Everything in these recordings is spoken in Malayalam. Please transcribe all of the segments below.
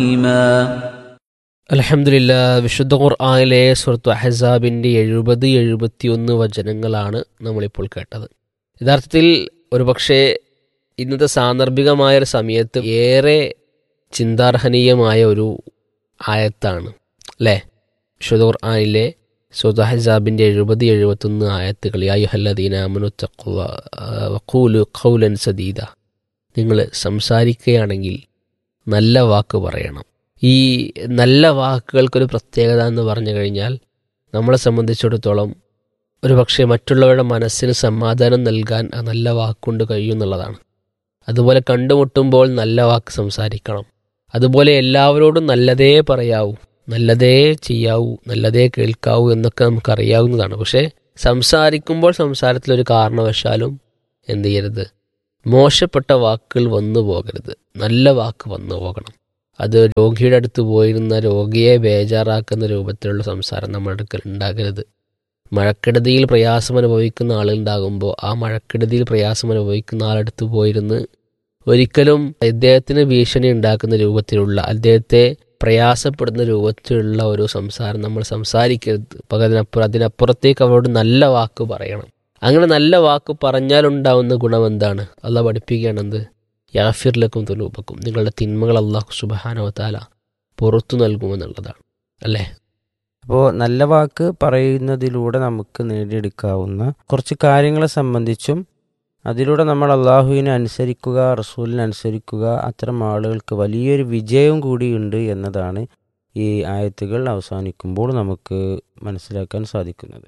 അലഹമില്ല വിശുദ്ധ ഖുർആാനിലെ സുഹൃത്തു അഹസാബിൻ്റെ എഴുപത് എഴുപത്തിയൊന്ന് വചനങ്ങളാണ് നമ്മളിപ്പോൾ കേട്ടത് യഥാർത്ഥത്തിൽ ഒരുപക്ഷെ ഇന്നത്തെ സാന്ദർഭികമായ ഒരു സമയത്ത് ഏറെ ചിന്താർഹനീയമായ ഒരു ആയത്താണ് അല്ലേ വിശുദ്ധ ഖുർആാനിലെ സുഹൃത്തു അഹസാബിൻ്റെ എഴുപത് എഴുപത്തൊന്ന് ആയത്തുകൾ യായുഹല്ലദീന അമനു വഖൂലു ഖൗലൻ സദീദ നിങ്ങൾ സംസാരിക്കുകയാണെങ്കിൽ നല്ല വാക്ക് പറയണം ഈ നല്ല വാക്കുകൾക്കൊരു പ്രത്യേകത എന്ന് പറഞ്ഞു കഴിഞ്ഞാൽ നമ്മളെ സംബന്ധിച്ചിടത്തോളം ഒരു പക്ഷേ മറ്റുള്ളവരുടെ മനസ്സിന് സമാധാനം നൽകാൻ ആ നല്ല വാക്കുകൊണ്ട് കഴിയും എന്നുള്ളതാണ് അതുപോലെ കണ്ടുമുട്ടുമ്പോൾ നല്ല വാക്ക് സംസാരിക്കണം അതുപോലെ എല്ലാവരോടും നല്ലതേ പറയാവൂ നല്ലതേ ചെയ്യാവൂ നല്ലതേ കേൾക്കാവൂ എന്നൊക്കെ നമുക്കറിയാവുന്നതാണ് പക്ഷേ സംസാരിക്കുമ്പോൾ സംസാരത്തിലൊരു കാരണവശാലും എന്ത് ചെയ്യരുത് മോശപ്പെട്ട വാക്കുകൾ വന്നു പോകരുത് നല്ല വാക്ക് വന്നു പോകണം അത് രോഗിയുടെ അടുത്ത് പോയിരുന്ന രോഗിയെ ബേജാറാക്കുന്ന രൂപത്തിലുള്ള സംസാരം നമ്മുടെ അടുക്കൽ ഉണ്ടാകരുത് മഴക്കെടുതിയിൽ പ്രയാസം അനുഭവിക്കുന്ന ആളുണ്ടാകുമ്പോൾ ആ മഴക്കെടുതിയിൽ പ്രയാസം അനുഭവിക്കുന്ന ആളടുത്ത് പോയിരുന്ന് ഒരിക്കലും അദ്ദേഹത്തിന് ഭീഷണി ഉണ്ടാക്കുന്ന രൂപത്തിലുള്ള അദ്ദേഹത്തെ പ്രയാസപ്പെടുന്ന രൂപത്തിലുള്ള ഒരു സംസാരം നമ്മൾ സംസാരിക്കരുത് പകരപ്പുറം അതിനപ്പുറത്തേക്ക് അവരോട് നല്ല വാക്ക് പറയണം അങ്ങനെ നല്ല വാക്ക് പറഞ്ഞാലുണ്ടാവുന്ന ഗുണം എന്താണ് അല്ല പഠിപ്പിക്കുകയാണെന്ത് യാഫിർലക്കും തുലൂബക്കും നിങ്ങളുടെ തിന്മകൾ അള്ളാഹു സുബഹാനവത്താല പുറത്തു നൽകുമെന്നുള്ളതാണ് അല്ലേ അപ്പോൾ നല്ല വാക്ക് പറയുന്നതിലൂടെ നമുക്ക് നേടിയെടുക്കാവുന്ന കുറച്ച് കാര്യങ്ങളെ സംബന്ധിച്ചും അതിലൂടെ നമ്മൾ അള്ളാഹുവിനെ അനുസരിക്കുക റസൂലിനെ അനുസരിക്കുക അത്തരം ആളുകൾക്ക് വലിയൊരു വിജയം കൂടിയുണ്ട് എന്നതാണ് ഈ ആയത്തുകൾ അവസാനിക്കുമ്പോൾ നമുക്ക് മനസ്സിലാക്കാൻ സാധിക്കുന്നത്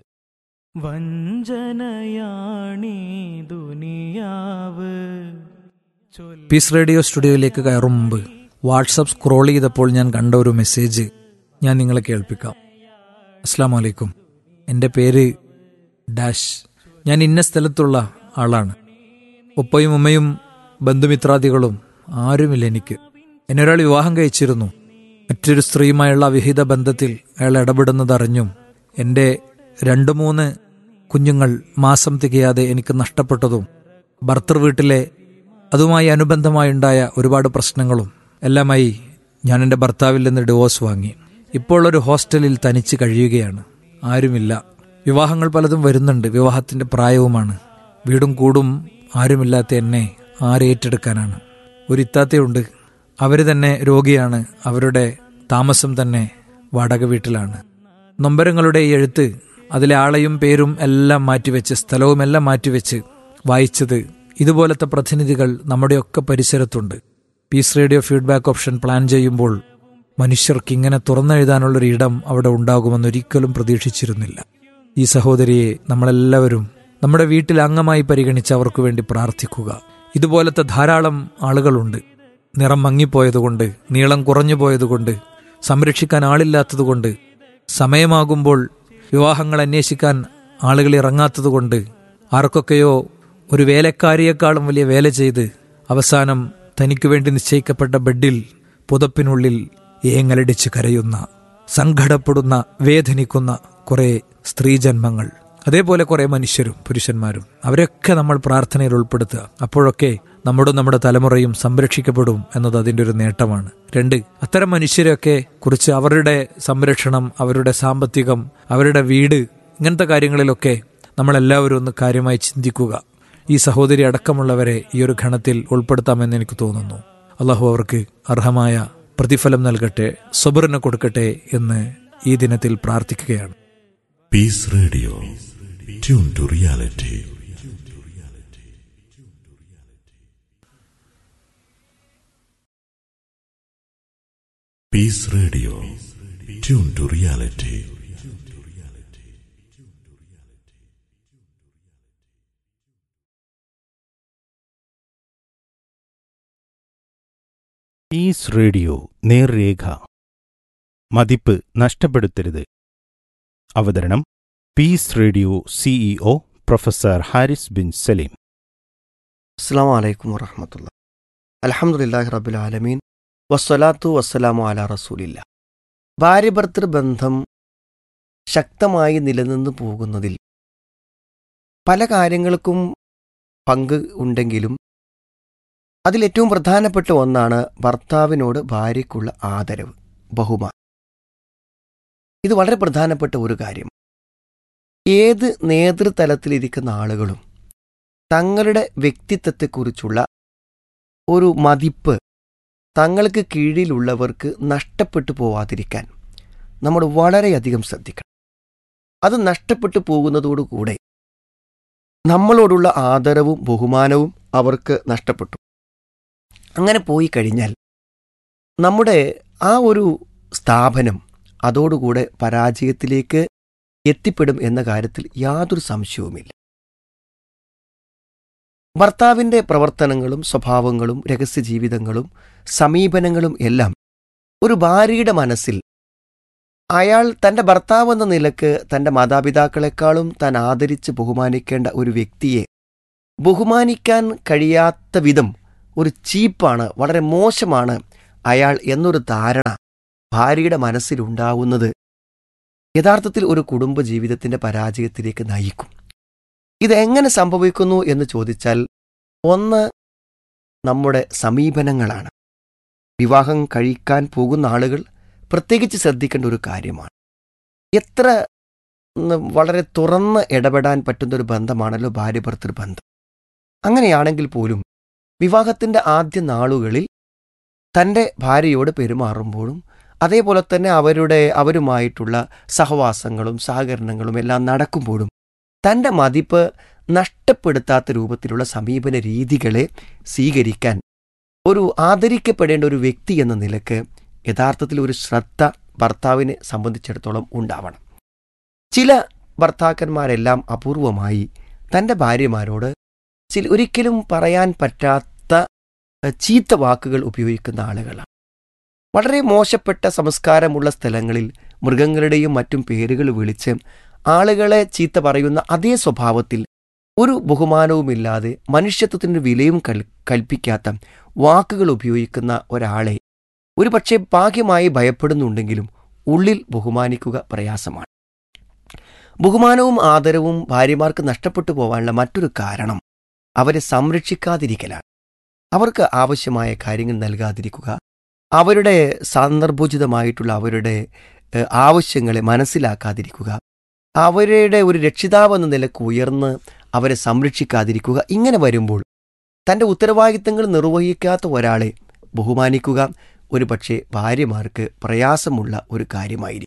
വഞ്ചനയാണീ ദുനിയാവ് പീസ് റേഡിയോ സ്റ്റുഡിയോയിലേക്ക് കയറും മുമ്പ് വാട്സപ്പ് സ്ക്രോൾ ചെയ്തപ്പോൾ ഞാൻ കണ്ട ഒരു മെസ്സേജ് ഞാൻ നിങ്ങളെ കേൾപ്പിക്കാം അസ്സാം വലൈക്കും എൻ്റെ പേര് ഡാഷ് ഞാൻ ഇന്ന സ്ഥലത്തുള്ള ആളാണ് ഉപ്പയും ഉമ്മയും ബന്ധുമിത്രാദികളും ആരുമില്ല എനിക്ക് എന്നെ ഒരാൾ വിവാഹം കഴിച്ചിരുന്നു മറ്റൊരു സ്ത്രീയുമായുള്ള വിഹിത ബന്ധത്തിൽ അയാൾ ഇടപെടുന്നതറിഞ്ഞും എൻ്റെ രണ്ട് മൂന്ന് കുഞ്ഞുങ്ങൾ മാസം തികയാതെ എനിക്ക് നഷ്ടപ്പെട്ടതും ഭർത്തൃ വീട്ടിലെ അതുമായി അനുബന്ധമായുണ്ടായ ഒരുപാട് പ്രശ്നങ്ങളും എല്ലാമായി ഞാൻ എൻ്റെ ഭർത്താവിൽ നിന്ന് ഡിവോഴ്സ് വാങ്ങി ഇപ്പോൾ ഒരു ഹോസ്റ്റലിൽ തനിച്ച് കഴിയുകയാണ് ആരുമില്ല വിവാഹങ്ങൾ പലതും വരുന്നുണ്ട് വിവാഹത്തിന്റെ പ്രായവുമാണ് വീടും കൂടും ആരുമില്ലാത്ത എന്നെ ആരേറ്റെടുക്കാനാണ് ഒരു ഇത്താത്തയുണ്ട് അവർ തന്നെ രോഗിയാണ് അവരുടെ താമസം തന്നെ വാടക വീട്ടിലാണ് നൊമ്പരങ്ങളുടെ ഈ എഴുത്ത് അതിലെ ആളെയും പേരും എല്ലാം മാറ്റിവെച്ച് സ്ഥലവും എല്ലാം മാറ്റിവെച്ച് വായിച്ചത് ഇതുപോലത്തെ പ്രതിനിധികൾ നമ്മുടെയൊക്കെ പരിസരത്തുണ്ട് peace radio feedback option plan ചെയ്യുമ്പോൾ മനുഷ്യർക്ക് ഇങ്ങനെ തുറന്നെഴുതാനുള്ളൊരു ഇടം അവിടെ ഉണ്ടാകുമെന്ന് ഒരിക്കലും പ്രതീക്ഷിച്ചിരുന്നില്ല ഈ സഹോദരിയെ നമ്മളെല്ലാവരും നമ്മുടെ വീട്ടിൽ അംഗമായി പരിഗണിച്ച് അവർക്ക് വേണ്ടി പ്രാർത്ഥിക്കുക ഇതുപോലത്തെ ധാരാളം ആളുകളുണ്ട് നിറം മങ്ങിപ്പോയതുകൊണ്ട് നീളം കുറഞ്ഞു പോയതുകൊണ്ട് സംരക്ഷിക്കാൻ ആളില്ലാത്തതുകൊണ്ട് സമയമാകുമ്പോൾ വിവാഹങ്ങൾ അന്വേഷിക്കാൻ ആളുകൾ ഇറങ്ങാത്തതുകൊണ്ട് ആർക്കൊക്കെയോ ഒരു വേലക്കാരിയേക്കാളും വലിയ വേല ചെയ്ത് അവസാനം തനിക്ക് വേണ്ടി നിശ്ചയിക്കപ്പെട്ട ബെഡിൽ പുതപ്പിനുള്ളിൽ ഏങ്ങലടിച്ച് കരയുന്ന സങ്കടപ്പെടുന്ന വേദനിക്കുന്ന കുറെ സ്ത്രീജന്മങ്ങൾ അതേപോലെ കുറെ മനുഷ്യരും പുരുഷന്മാരും അവരൊക്കെ നമ്മൾ പ്രാർത്ഥനയിൽ ഉൾപ്പെടുത്തുക അപ്പോഴൊക്കെ നമ്മുടെ നമ്മുടെ തലമുറയും സംരക്ഷിക്കപ്പെടും എന്നത് അതിൻ്റെ ഒരു നേട്ടമാണ് രണ്ട് അത്തരം മനുഷ്യരെയൊക്കെ കുറിച്ച് അവരുടെ സംരക്ഷണം അവരുടെ സാമ്പത്തികം അവരുടെ വീട് ഇങ്ങനത്തെ കാര്യങ്ങളിലൊക്കെ നമ്മളെല്ലാവരും ഒന്ന് കാര്യമായി ചിന്തിക്കുക ഈ സഹോദരി അടക്കമുള്ളവരെ ഈ ഒരു ഘണത്തിൽ ഉൾപ്പെടുത്താമെന്ന് എനിക്ക് തോന്നുന്നു അള്ളാഹു അവർക്ക് അർഹമായ പ്രതിഫലം നൽകട്ടെ സബറിന് കൊടുക്കട്ടെ എന്ന് ഈ ദിനത്തിൽ പ്രാർത്ഥിക്കുകയാണ് peace radio tune to reality peace radio tune to reality peace radio നേർരേഖ മതിപ്പ് നഷ്ടപ്പെടുത്തരുത് അവതരണം peace radio CEO professor Haris bin Saleem അസ്സാം വലൈക്കും വറഹമത്തുള്ള അലഹമുല്ലാഹി റബുൽ ആലമീൻ വസ്സലാത്തു വസ്സലാമു അല റസൂലില്ല ഭാര്യ ഭർത്തൃ ബന്ധം ശക്തമായി നിലനിന്ന് പോകുന്നതിൽ പല കാര്യങ്ങൾക്കും പങ്ക് ഉണ്ടെങ്കിലും അതിലേറ്റവും പ്രധാനപ്പെട്ട ഒന്നാണ് ഭർത്താവിനോട് ഭാര്യയ്ക്കുള്ള ആദരവ് ബഹുമാനം ഇത് വളരെ പ്രധാനപ്പെട്ട ഒരു കാര്യം ഏത് നേതൃതലത്തിലിരിക്കുന്ന ആളുകളും തങ്ങളുടെ വ്യക്തിത്വത്തെക്കുറിച്ചുള്ള ഒരു മതിപ്പ് തങ്ങൾക്ക് കീഴിലുള്ളവർക്ക് നഷ്ടപ്പെട്ടു പോവാതിരിക്കാൻ നമ്മൾ വളരെയധികം ശ്രദ്ധിക്കണം അത് നഷ്ടപ്പെട്ടു പോകുന്നതോടുകൂടെ നമ്മളോടുള്ള ആദരവും ബഹുമാനവും അവർക്ക് നഷ്ടപ്പെട്ടു അങ്ങനെ പോയി കഴിഞ്ഞാൽ നമ്മുടെ ആ ഒരു സ്ഥാപനം അതോടുകൂടെ പരാജയത്തിലേക്ക് എത്തിപ്പെടും എന്ന കാര്യത്തിൽ യാതൊരു സംശയവുമില്ല ഭർത്താവിൻ്റെ പ്രവർത്തനങ്ങളും സ്വഭാവങ്ങളും രഹസ്യ ജീവിതങ്ങളും സമീപനങ്ങളും എല്ലാം ഒരു ഭാര്യയുടെ മനസ്സിൽ അയാൾ തൻ്റെ ഭർത്താവ് എന്ന നിലക്ക് തൻ്റെ മാതാപിതാക്കളെക്കാളും താൻ ആദരിച്ച് ബഹുമാനിക്കേണ്ട ഒരു വ്യക്തിയെ ബഹുമാനിക്കാൻ കഴിയാത്ത വിധം ഒരു ചീപ്പാണ് വളരെ മോശമാണ് അയാൾ എന്നൊരു ധാരണ ഭാര്യയുടെ മനസ്സിലുണ്ടാവുന്നത് യഥാർത്ഥത്തിൽ ഒരു കുടുംബ ജീവിതത്തിന്റെ പരാജയത്തിലേക്ക് നയിക്കും ഇത് എങ്ങനെ സംഭവിക്കുന്നു എന്ന് ചോദിച്ചാൽ ഒന്ന് നമ്മുടെ സമീപനങ്ങളാണ് വിവാഹം കഴിക്കാൻ പോകുന്ന ആളുകൾ പ്രത്യേകിച്ച് ശ്രദ്ധിക്കേണ്ട ഒരു കാര്യമാണ് എത്ര ഉം, വളരെ തുറന്ന് ഇടപെടാൻ പറ്റുന്ന ഒരു ബന്ധമാണല്ലോ ഭാര്യ ഭർത്തൃ ബന്ധം അങ്ങനെയാണെങ്കിൽ പോലും വിവാഹത്തിന്റെ ആദ്യ നാളുകളിൽ തൻ്റെ ഭാര്യയോട് പെരുമാറുമ്പോഴും അതേപോലെ തന്നെ അവരുടെ അവരുമായിട്ടുള്ള സഹവാസങ്ങളും സഹകരണങ്ങളും എല്ലാം നടക്കുമ്പോഴും തൻ്റെ മതിപ്പ് നഷ്ടപ്പെടുത്താത്ത രൂപത്തിലുള്ള സമീപന രീതികളെ സ്വീകരിക്കാൻ ഒരു ആദരിക്കപ്പെടേണ്ട ഒരു വ്യക്തി എന്ന നിലക്ക് യഥാർത്ഥത്തിൽ ഒരു ശ്രദ്ധ ഭർത്താവിനെ സംബന്ധിച്ചിടത്തോളം ഉണ്ടാവണം ചില ഭർത്താക്കന്മാരെല്ലാം അപൂർവമായി തൻ്റെ ഭാര്യമാരോട് ചില ഒരിക്കലും പറയാൻ പറ്റാത്ത എഹ്, ചീത്ത വാക്കുകൾ ഉപയോഗിക്കുന്ന ആളുകളാണ് വളരെ മോശപ്പെട്ട സംസ്കാരമുള്ള സ്ഥലങ്ങളിൽ മൃഗങ്ങളുടെയും മറ്റും പേരുകൾ വിളിച്ച് ആളുകളെ ചീത്ത പറയുന്ന അതേ സ്വഭാവത്തിൽ ഒരു ബഹുമാനവുമില്ലാതെ മനുഷ്യത്വത്തിന് വിലയും കൽ കൽപ്പിക്കാത്ത വാക്കുകൾ ഉപയോഗിക്കുന്ന ഒരാളെ ഒരുപക്ഷെ ഭാഗ്യമായി ഭയപ്പെടുന്നുണ്ടെങ്കിലും ഉള്ളിൽ ബഹുമാനിക്കുക പ്രയാസമാണ് ബഹുമാനവും ആദരവും ഭാര്യമാർക്ക് നഷ്ടപ്പെട്ടു പോകാനുള്ള മറ്റൊരു കാരണം അവരെ സംരക്ഷിക്കാതിരിക്കലാണ് അവർക്ക് ആവശ്യമായ കാര്യങ്ങൾ നൽകാതിരിക്കുക അവരുടെ സന്ദർഭോചിതമായിട്ടുള്ള അവരുടെ ഏഹ്, ആവശ്യങ്ങളെ മനസ്സിലാക്കാതിരിക്കുക അവരുടെ ഒരു രക്ഷിതാവ് എന്ന നിലക്ക് ഉയർന്ന് അവരെ സംരക്ഷിക്കാതിരിക്കുക ഇങ്ങനെ വരുമ്പോൾ തൻ്റെ ഉത്തരവാദിത്തങ്ങൾ നിർവഹിക്കാത്ത ഒരാളെ ബഹുമാനിക്കുക ഒരു പക്ഷേ ഭാര്യമാർക്ക് പ്രയാസമുള്ള ഒരു കാര്യമായിരിക്കും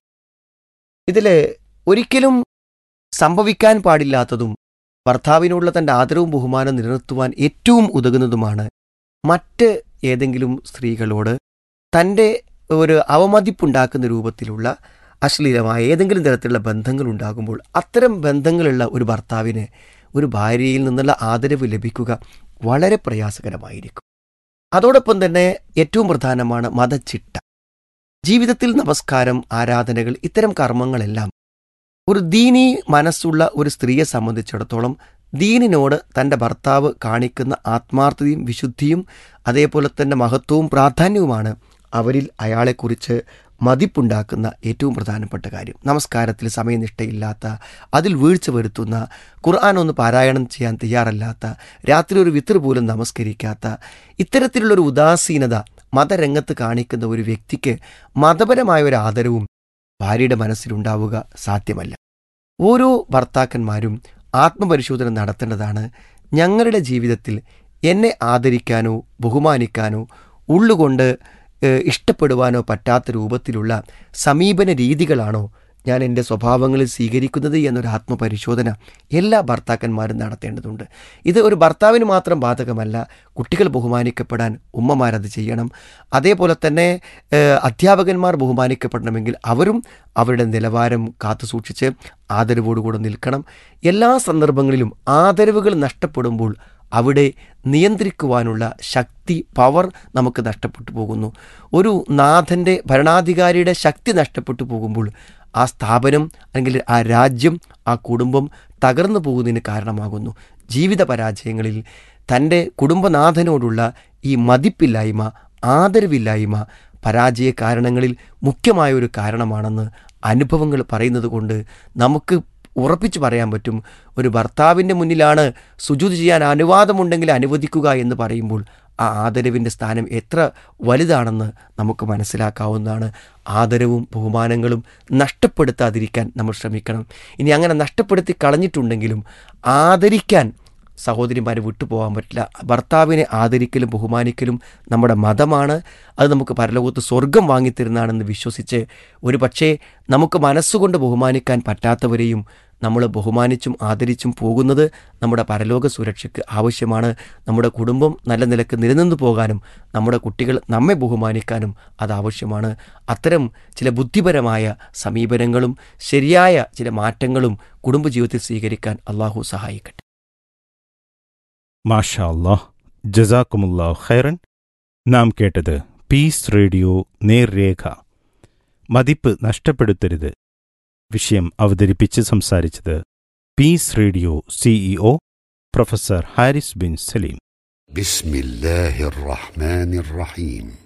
ഇതിൽ ഒരിക്കലും സംഭവിക്കാൻ പാടില്ലാത്തതും ഭർത്താവിനുള്ള തൻ്റെ ആദരവും ബഹുമാനം നിലനിർത്തുവാൻ ഏറ്റവും ഉതകുന്നതുമാണ് മറ്റ് ഏതെങ്കിലും സ്ത്രീകളോട് തൻ്റെ ഒരു അവമതിപ്പുണ്ടാക്കുന്ന രൂപത്തിലുള്ള അശ്ലീലമായ ഏതെങ്കിലും തരത്തിലുള്ള ബന്ധങ്ങൾ ഉണ്ടാകുമ്പോൾ അത്തരം ബന്ധങ്ങളുള്ള ഒരു ഭർത്താവിന് ഒരു ഭാര്യയിൽ നിന്നുള്ള ആദരവ് ലഭിക്കുക വളരെ പ്രയാസകരമായിരിക്കും അതോടൊപ്പം തന്നെ ഏറ്റവും പ്രധാനമാണ് മതച്ചിട്ട ജീവിതത്തിൽ നമസ്കാരം ആരാധനകൾ ഇത്തരം കർമ്മങ്ങളെല്ലാം ഒരു ദീനി മനസ്സുള്ള ഒരു സ്ത്രീയെ സംബന്ധിച്ചിടത്തോളം ദീനിനോട് തൻ്റെ ഭർത്താവ് കാണിക്കുന്ന ആത്മാർത്ഥതയും വിശുദ്ധിയും അതേപോലെ തന്നെ മഹത്വവും പ്രാധാന്യവുമാണ് അവരിൽ അയാളെക്കുറിച്ച് മതിപ്പുണ്ടാക്കുന്ന ഏറ്റവും പ്രധാനപ്പെട്ട കാര്യം നമസ്കാരത്തിൽ സമയനിഷ്ഠയില്ലാത്ത അതിൽ വീഴ്ച വരുത്തുന്ന ഖുർആൻ ഒന്ന് പാരായണം ചെയ്യാൻ തയ്യാറല്ലാത്ത രാത്രി ഒരു വിത്തർ പോലും നമസ്കരിക്കാത്ത ഇത്തരത്തിലുള്ളൊരു ഉദാസീനത മതരംഗത്ത് കാണിക്കുന്ന ഒരു വ്യക്തിക്ക് മതപരമായ ഒരു ആദരവും ഭാര്യയുടെ മനസ്സിലുണ്ടാവുക സാധ്യമല്ല ഓരോ ഭർത്താക്കന്മാരും ആത്മപരിശോധന നടത്തേണ്ടതാണ് ഞങ്ങളുടെ ജീവിതത്തിൽ എന്നെ ആദരിക്കാനോ ബഹുമാനിക്കാനോ ഉള്ളുകൊണ്ട് ഏഹ്, ഇഷ്ടപ്പെടുവാനോ പറ്റാത്ത രൂപത്തിലുള്ള സമീപന രീതികളാണോ ഞാൻ എൻ്റെ സ്വഭാവങ്ങളിൽ സ്വീകരിക്കുന്നത് എന്നൊരു ആത്മപരിശോധന എല്ലാ ഭർത്താക്കന്മാരും നടത്തേണ്ടതുണ്ട് ഇത് ഒരു ഭർത്താവിന് മാത്രം ബാധകമല്ല കുട്ടികൾ ബഹുമാനിക്കപ്പെടാൻ ഉമ്മമാരത് ചെയ്യണം അതേപോലെ തന്നെ ഏഹ്, അധ്യാപകന്മാർ ബഹുമാനിക്കപ്പെടണമെങ്കിൽ അവരും അവരുടെ നിലവാരം കാത്തു സൂക്ഷിച്ച് ആദരവോടുകൂടെ നിൽക്കണം എല്ലാ സന്ദർഭങ്ങളിലും ആദരവുകൾ നഷ്ടപ്പെടുമ്പോൾ അവിടെ നിയന്ത്രിക്കുവാനുള്ള ശക്തി പവർ നമുക്ക് നഷ്ടപ്പെട്ടു പോകുന്നു ഒരു നാഥൻ്റെ ഭരണാധികാരിയുടെ ശക്തി നഷ്ടപ്പെട്ടു പോകുമ്പോൾ ആ സ്ഥാപനം അല്ലെങ്കിൽ ആ രാജ്യം ആ കുടുംബം തകർന്നു പോകുന്നതിന് കാരണമാകുന്നു ജീവിത പരാജയങ്ങളിൽ തൻ്റെ കുടുംബനാഥനോടുള്ള ഈ മതിപ്പില്ലായ്മ ആദരവില്ലായ്മ പരാജയ കാരണങ്ങളിൽ മുഖ്യമായ ഒരു കാരണമാണെന്ന് അനുഭവങ്ങൾ പറയുന്നത് കൊണ്ട് നമുക്ക് ഉറപ്പിച്ചു പറയാൻ പറ്റും ഒരു ഭർത്താവിൻ്റെ മുന്നിലാണ് സുജൂത് ചെയ്യാൻ അനുവാദമുണ്ടെങ്കിൽ അനുവദിക്കുക എന്ന് പറയുമ്പോൾ ആ ആദരവിൻ്റെ സ്ഥാനം എത്ര വലുതാണെന്ന് നമുക്ക് മനസ്സിലാക്കാവുന്നതാണ് ആദരവും ബഹുമാനങ്ങളും നഷ്ടപ്പെടുത്താതിരിക്കാൻ നമ്മൾ ശ്രമിക്കണം ഇനി അങ്ങനെ നഷ്ടപ്പെടുത്തി കളഞ്ഞിട്ടുണ്ടെങ്കിലും ആദരിക്കാൻ സഹോദരിമാരെ വിട്ടുപോകാൻ പറ്റില്ല ഭർത്താവിനെ ആദരിക്കലും ബഹുമാനിക്കലും നമ്മുടെ മതമാണ് അത് നമുക്ക് പരലോകത്ത് സ്വർഗം വാങ്ങിത്തരുന്നതാണെന്ന് വിശ്വസിച്ച് ഒരു പക്ഷേ നമുക്ക് മനസ്സുകൊണ്ട് ബഹുമാനിക്കാൻ പറ്റാത്തവരെയും നമ്മൾ ബഹുമാനിച്ചും ആദരിച്ചും പോകുന്നത് നമ്മുടെ പരലോക സുരക്ഷയ്ക്ക് ആവശ്യമാണ് നമ്മുടെ കുടുംബം നല്ല നിലക്ക് നിലനിന്നു പോകാനും നമ്മുടെ കുട്ടികൾ നമ്മെ ബഹുമാനിക്കാനും അത് ആവശ്യമാണ് അത്തരം ചില ബുദ്ധിപരമായ സമീപനങ്ങളും ശരിയായ ചില മാറ്റങ്ങളും കുടുംബജീവിതത്തിൽ സ്വീകരിക്കാൻ അള്ളാഹു സഹായിക്കട്ടെ മാഷാ അല്ലാഹ് ജസാക്കുമുല്ലാഹ് ഖൈറൻ നാം കേട്ടത് പീസ് റേഡിയോ നേർരേഖ മതിപ്പ് നഷ്ടപ്പെടുത്തരുത് വിഷയം അവതരിപ്പിച്ച് സംസാരിച്ചത് peace radio CEO professor Haris bin Saleem بسم الله الرحمن الرحيم